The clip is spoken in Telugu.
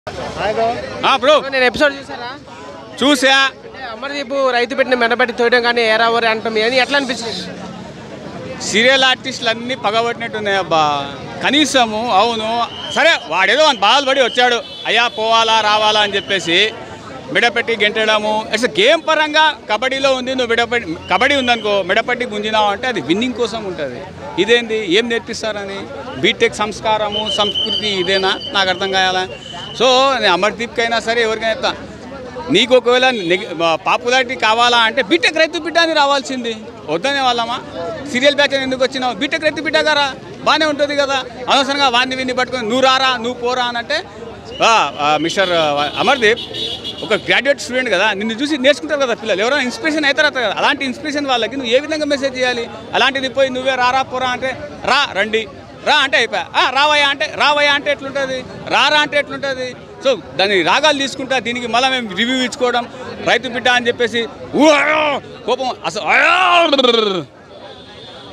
ఆ, బ్రో నేను ఎపిసోడ్ చూసారా చూసా అంటే అమర్దీప్ రైతు పెట్టిన మెడపెట్టి తోయడం కానీ ఏరావరి అంటాం అని ఎట్లా అనిపించింది సీరియల్ ఆర్టిస్టులు అన్నీ పగబట్టినట్టున్నాయి అబ్బా కనీసము అవును సరే వాడేదో అని బాధపడి వచ్చాడు అయ్యా పోవాలా రావాలా అని చెప్పేసి మిడపెట్టి గెంటడము అసలు గేమ్ పరంగా కబడ్డీలో ఉంది నువ్వు మిడపెట్టి కబడ్డీ ఉందనుకో మిడపెట్టి గుంజినావు అంటే అది విన్నింగ్ కోసం ఉంటుంది ఇదేంది ఏం నేర్పిస్తారని బీటెక్ సంస్కారము సంస్కృతి ఇదేనా నాకు అర్థం కావాలా సో నేను అమర్దీప్కైనా సరే ఎవరికైనా చెప్తా నీకు ఒకవేళ పాపులారిటీ కావాలా అంటే బీటెక్ రైతు బిడ్డ అని రావాల్సింది వద్దనే వాళ్ళమా సీరియల్ బ్యాచ్ అని ఎందుకు వచ్చినావు బీటెక్ రైతు బిడ్డ గారా బాగానే ఉంటుంది కదా అనవసరంగా వాడిని విన్ని పట్టుకొని నువ్వు రారా నువ్వు పోరా అని అంటే ఆ, ఆ, మిస్టర్ అమర్దీప్ ఒక గ్రాడ్యుయేట్ స్టూడెంట్ కదా నిన్ను చూసి నేర్చుకుంటారు కదా పిల్లలు ఎవరైనా ఇన్స్పిరేషన్ అవుతారా కదా అలాంటి ఇన్స్పిరేషన్ వాళ్ళకి నువ్వు ఏ విధంగా మెసేజ్ చేయాలి అలాంటిది పోయి నువ్వే రారా పోరా అంటే రా రండి రా అంటే అయిపోయా ఆ, రావయ్యా అంటే రావయ్యా అంటే ఎట్లుంటుంది రారా అంటే ఎట్లుంటుంది సో దాని రాగాలు తీసుకుంటా దీనికి మళ్ళీ మేము రివ్యూ ఇచ్చుకోవడం రైతు బిడ్డ అని చెప్పేసి ఊ, కోపం అసలు